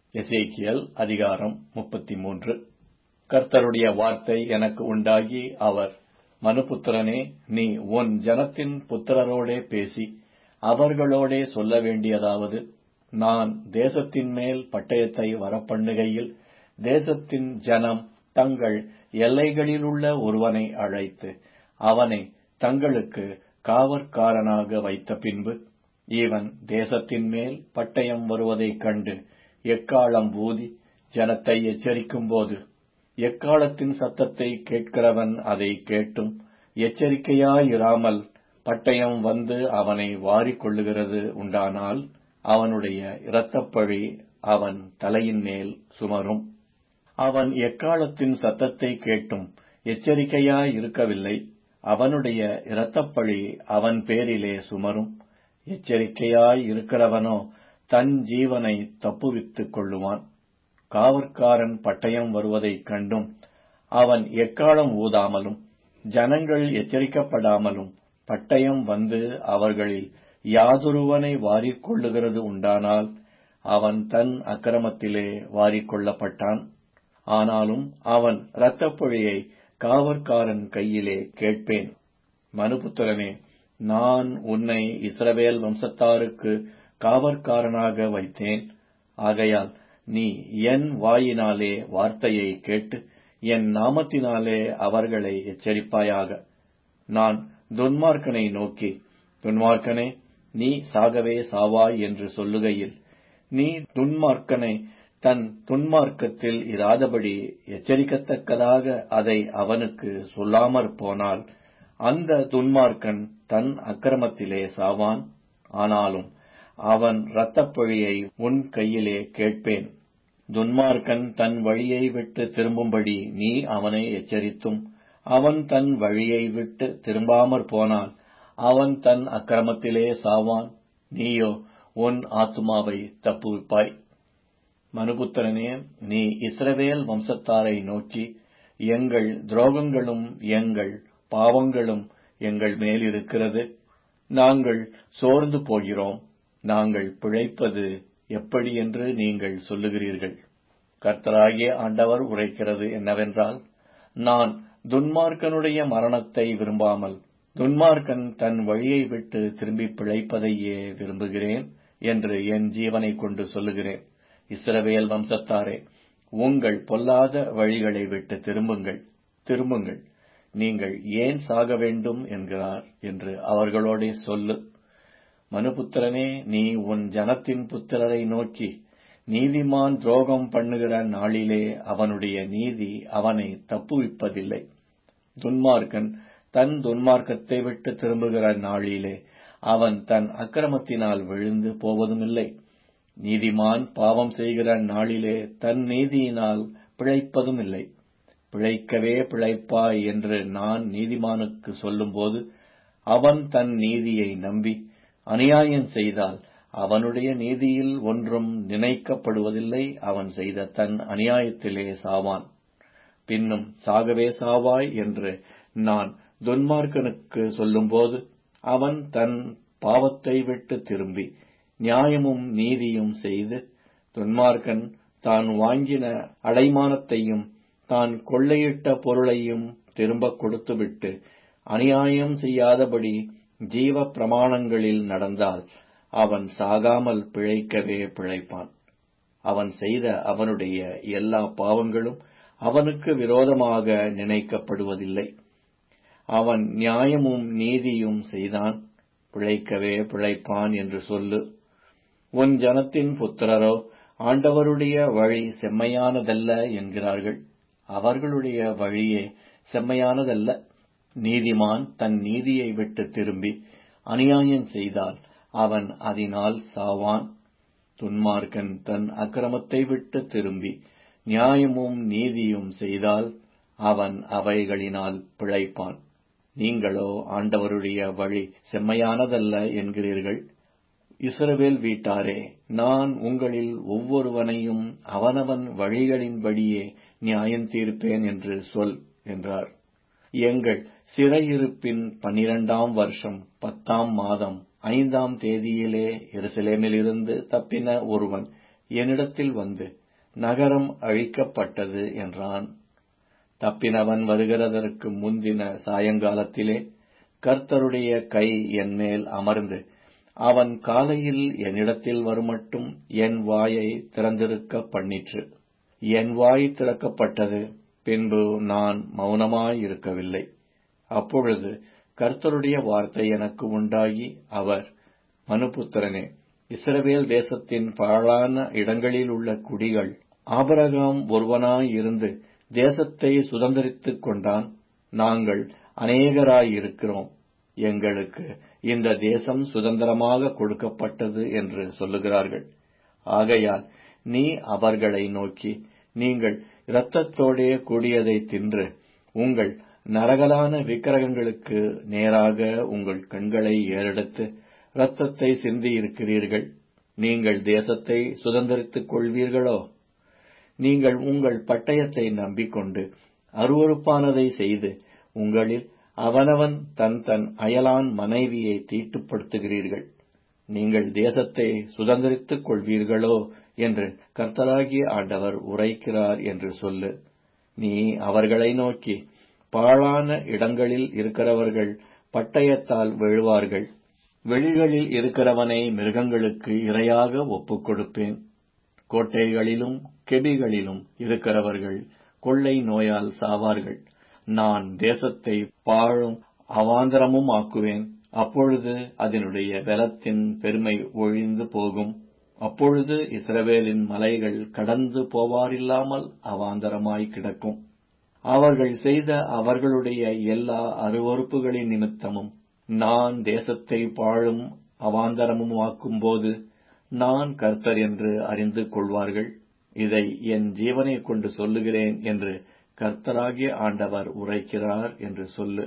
எசேக்கியேல் அதிகாரம் முப்பத்துமூன்று கர்த்தருடைய வார்த்தை எனக்கு உண்டாகி அவர் மனுபுத்திரனே நீ உன் ஜனத்தின் புத்திரரோடே பேசி அவர்களோடே சொல்ல வேண்டியதாவது நான் தேசத்தின்மேல் பட்டயத்தை வரப்பண்ணுகையில் தேசத்தின் ஜனம் தங்கள் எல்லைகளிலுள்ள ஒருவனை அழைத்து அவனை தங்களுக்கு காவற்காரனாக வைத்த பின்பு இவன் தேசத்தின்மேல் பட்டயம் வருவதைக் கண்டு எக்காளம் ஊதி ஜனத்தை எச்சரிக்கும்போது எக்காளத்தின் சத்தத்தை கேட்கிறவன் அதை கேட்டும் எச்சரிக்கையாயிராமல் பட்டயம் வந்து அவனை வாரிக் கொள்ளுகிறது உண்டானால் அவனுடைய இரத்தப்பழி அவன் தலையின் மேல் சுமரும் அவன் எக்காளத்தின் சத்தத்தை கேட்டும் எச்சரிக்கையாயிருக்கவில்லை அவனுடைய இரத்தப்பழி அவன் பேரிலே சுமரும் எச்சரிக்கையாயிருக்கிறவனோ தன் ஜீவனை தப்புவித்துக் கொள்ளுவான் காவற்காரன் பட்டயம் வருவதைக் கண்டும் அவன் எக்காலம் ஊதாமலும் ஜனங்கள் எச்சரிக்கப்படாமலும் பட்டயம் வந்து அவர்களில் யாதொருவனை வாரிக் கொள்ளுகிறது உண்டானால் அவன் தன் அக்கிரமத்திலே வாரிக் கொள்ளப்பட்டான் ஆனாலும் அவன் இரத்தப்பொழியை காவற்காரன் கையிலே கேட்பேன் மனுபுத்திரனே நான் உன்னை இஸ்ரவேல் வம்சத்தாருக்கு காவற்காரனாக வைத்தேன் ஆகையால் நீ என் வாயினாலே வார்த்தையை கேட்டு என் நாமத்தினாலே அவர்களை எச்சரிப்பாயாக நான் துன்மார்க்கனை நோக்கி துன்மார்க்கனே நீ சாகவே சாவாய் என்று சொல்லுகையில் நீ துன்மார்க்கனை தன் துன்மார்க்கத்தில் இராதபடி எச்சரிக்கத்தக்கதாக அதை அவனுக்கு சொல்லாமற் போனால் அந்த துன்மார்க்கன் தன் அக்கிரமத்திலே சாவான் ஆனாலும் அவன் இரத்தப்பொழியை உன் கையிலே கேட்பேன் துன்மார்க்கன் தன் வழியை விட்டு திரும்பும்படி நீ அவனை எச்சரித்தும் அவன் தன் வழியை விட்டு திரும்பாமற் போனால் அவன் தன் அக்கிரமத்திலே சாவான் நீயோ உன் ஆத்துமாவை தப்புவிப்பாய் மனுபுத்திரனே நீ இஸ்ரவேல் வம்சத்தாரை நோக்கி எங்கள் துரோகங்களும் எங்கள் பாவங்களும் எங்கள் மேல் இருக்கிறது நாங்கள் சோர்ந்து போகிறோம் நாங்கள் பிழைப்பது எப்படி என்று நீங்கள் சொல்லுகிறீர்கள் கர்த்தராகிய ஆண்டவர் உரைக்கிறது என்னவென்றால் நான் துன்மார்க்கனுடைய மரணத்தை விரும்பாமல் துன்மார்க்கன் தன் வழியை விட்டு திரும்பி பிழைப்பதையே விரும்புகிறேன் என்று என் ஜீவனை கொண்டு சொல்லுகிறேன் இஸ்ரவேல் வம்சத்தாரே உங்கள் பொல்லாத வழிகளை விட்டு திரும்புங்கள் திரும்புங்கள் நீங்கள் ஏன் சாக வேண்டும் என்கிறார் என்று அவர்களோடே சொல்லு மனுபுத்திரனே நீ உன் ஜனத்தின் புத்திரரை நோக்கி நீதிமான் துரோகம் பண்ணுகிற நாளிலே அவனுடைய நீதி அவனை தப்புவிப்பதில்லை துன்மார்க்கன் தன் துன்மார்க்கத்தை விட்டு திரும்புகிற நாளிலே அவன் தன் அக்கிரமத்தினால் விழுந்து போவதுமில்லை நீதிமான் பாவம் செய்கிற நாளிலே தன் நீதியினால் பிழைப்பதும் இல்லை பிழைக்கவே பிழைப்பாய் என்று நான் நீதிமானுக்கு சொல்லும்போது அவன் தன் நீதியை நம்பி அநியாயம் செய்தால் அவனுடைய நீதியில் ஒன்றும் நினைக்கப்படுவதில்லை அவன் செய்த தன் அநியாயத்திலே சாவான் பின்னும் சாகவே சாவாய் என்று நான் துன்மார்க்கனுக்கு சொல்லும்போது அவன் தன் பாவத்தை விட்டு திரும்பி நியாயமும் நீதியும் செய்து துன்மார்க்கன் தான் வாங்கின அடைமானத்தையும் தான் கொள்ளையிட்ட பொருளையும் திரும்ப கொடுத்துவிட்டு அநியாயம் செய்யாதபடி ஜீவ பிரமாணங்களில் நடந்தால் அவன் சாகாமல் பிழைக்கவே பிழைப்பான் அவன் செய்த அவனுடைய எல்லா பாவங்களும் அவனுக்கு விரோதமாக நினைக்கப்படுவதில்லை அவன் நியாயமும் நீதியும் செய்தான் பிழைக்கவே பிழைப்பான் என்று சொல்லு உன் ஜனத்தின் புத்திரரோ ஆண்டவருடைய வழி செம்மையானதல்ல என்கிறார்கள் அவர்களுடைய வழியே செம்மையானதல்ல நீதிமான் தன் நீதியை விட்டு திரும்பி அநியாயம் செய்தால் அவன் அதனால் சாவான் துன்மார்க்கன் தன் அக்கிரமத்தை விட்டு திரும்பி நியாயமும் நீதியும் செய்தால் அவன் அவைகளினால் பிழைப்பான் நீங்களோ ஆண்டவருடைய வழி செம்மையானதல்ல என்கிறீர்கள் இஸ்ரவேல் வீட்டாரே நான் உங்களில் ஒவ்வொருவனையும் அவனவன் வழிகளின்படியே நியாயம் தீர்ப்பேன் என்று சொல் என்றார் எங்கள் சிறையிருப்பின் பனிரெண்டாம் வருஷம் பத்தாம் மாதம் ஐந்தாம் தேதியிலே எருசலேமிலிருந்து தப்பின ஒருவன் என்னிடத்தில் வந்து நகரம் அழிக்கப்பட்டது என்றான் தப்பினவன் வருகிறதற்கு முந்தின சாயங்காலத்திலே கர்த்தருடைய கை என்மேல் அமர்ந்து அவன் காலையில் என்னிடத்தில் வருமட்டும் என் வாயை திறந்திருக்க பண்ணிற்று என் வாய் திறக்கப்பட்டது பின்பு நான் மௌனமாயிருக்கவில்லை அப்பொழுது கர்த்தருடைய வார்த்தை எனக்கு உண்டாகி அவர் மனுபுத்திரனே இஸ்ரவேல் தேசத்தின் பாழான இடங்களில் உள்ள குடிகள் ஆபரகாம் ஒருவனாயிருந்து தேசத்தை சுதந்திரித்துக் கொண்டான் நாங்கள் அநேகராயிருக்கிறோம் எங்களுக்கு இந்த தேசம் சுதந்திரமாக கொடுக்கப்பட்டது என்று சொல்லுகிறார்கள் ஆகையால் நீ அவர்களை நோக்கி நீங்கள் இரத்தத்தோடே கூடியதை தின்று உங்கள் நரகலான விக்கிரகங்களுக்கு நேராக உங்கள் கண்களை ஏறெடுத்து இரத்தத்தை சிந்தி இருக்கிறீர்கள் நீங்கள் தேசத்தை சுதந்திரித்துக் கொள்வீர்களோ நீங்கள் உங்கள் பட்டயத்தை நம்பிக்கொண்டு அருவறுப்பானதை செய்து உங்களில் அவனவன் தன் தன் அயலான் மனைவியை தீட்டுப்படுத்துகிறீர்கள் நீங்கள் தேசத்தை சுதந்திரித்துக் கொள்வீர்களோ என்று கர்த்தராகிய ஆண்டவர் உரைக்கிறார் என்று சொல்லு நீ அவர்களை நோக்கி பாழான இடங்களில் இருக்கிறவர்கள் பட்டயத்தால் விழுவார்கள் வெளிகளில் இருக்கிறவனை மிருகங்களுக்கு இரையாக ஒப்புக் கொடுப்பேன் கோட்டைகளிலும் கெபிகளிலும் இருக்கிறவர்கள் கொள்ளை நோயால் சாவார்கள் நான் தேசத்தை பாழும் அவாந்தரமும் ஆக்குவேன் அப்பொழுது அதனுடைய பலத்தின் பெருமை ஒழிந்து போகும் அப்பொழுது இஸ்ரவேலின் மலைகள் கடந்து போவாரில்லாமல் அவாந்தரமாய் கிடக்கும் அவர்கள் செய்த அவர்களுடைய எல்லா அருவறுப்புகளின் நிமித்தமும் நான் தேசத்தை பாழும் அவாந்தரமுமாக்கும்போது நான் கர்த்தர் என்று அறிந்து கொள்வார்கள் இதை என் ஜீவனைக் கொண்டு சொல்லுகிறேன் என்று கர்த்தராகிய ஆண்டவர் உரைக்கிறார் என்று சொல்லு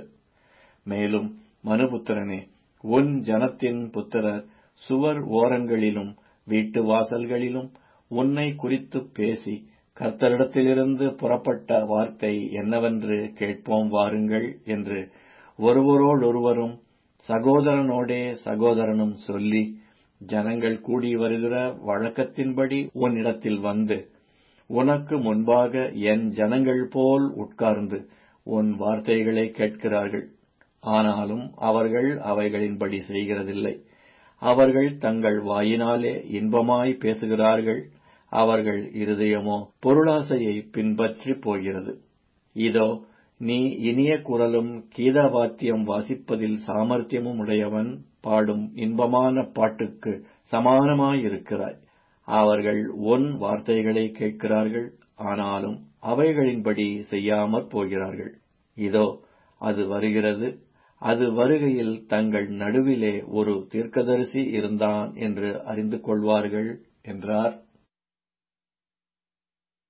மேலும் மனுபுத்திரனே உன் ஜனத்தின் புத்திரர் சுவர் ஓரங்களிலும் வீட்டு வாசல்களிலும் உன்னை குறித்து பேசி கர்த்தரிடத்திலிருந்து புறப்பட்ட வார்த்தை என்னவென்று கேட்போம் வாருங்கள் என்று ஒருவரோடொருவரும் சகோதரனோடே சகோதரனும் சொல்லி ஜனங்கள் கூடி வருகிற வழக்கத்தின்படி உன்னிடத்தில் வந்து உனக்கு முன்பாக என் ஜனங்கள் போல் உட்கார்ந்து உன் வார்த்தைகளை கேட்கிறார்கள் ஆனாலும் அவர்கள் அவைகளின்படி செய்கிறதில்லை அவர்கள் தங்கள் வாயினாலே இன்பமாய் பேசுகிறார்கள் அவர்கள் இருதயமோ பொருளாசையை பின்பற்றி போகிறது இதோ நீ இனிய குரலும் கீதவாத்தியம் வாசிப்பதில் சாமர்த்தியமும் உடையவன் பாடும் இன்பமான பாட்டுக்கு சமானமாயிருக்கிறாய் அவர்கள் உன் வார்த்தைகளை கேட்கிறார்கள் ஆனாலும் அவைகளின்படி செய்யாமற் போகிறார்கள் இதோ அது வருகிறது அது வருகையில் தங்கள் நடுவிலே ஒரு தீர்க்கதரிசி இருந்தான் என்று அறிந்து கொள்வார்கள் என்றார்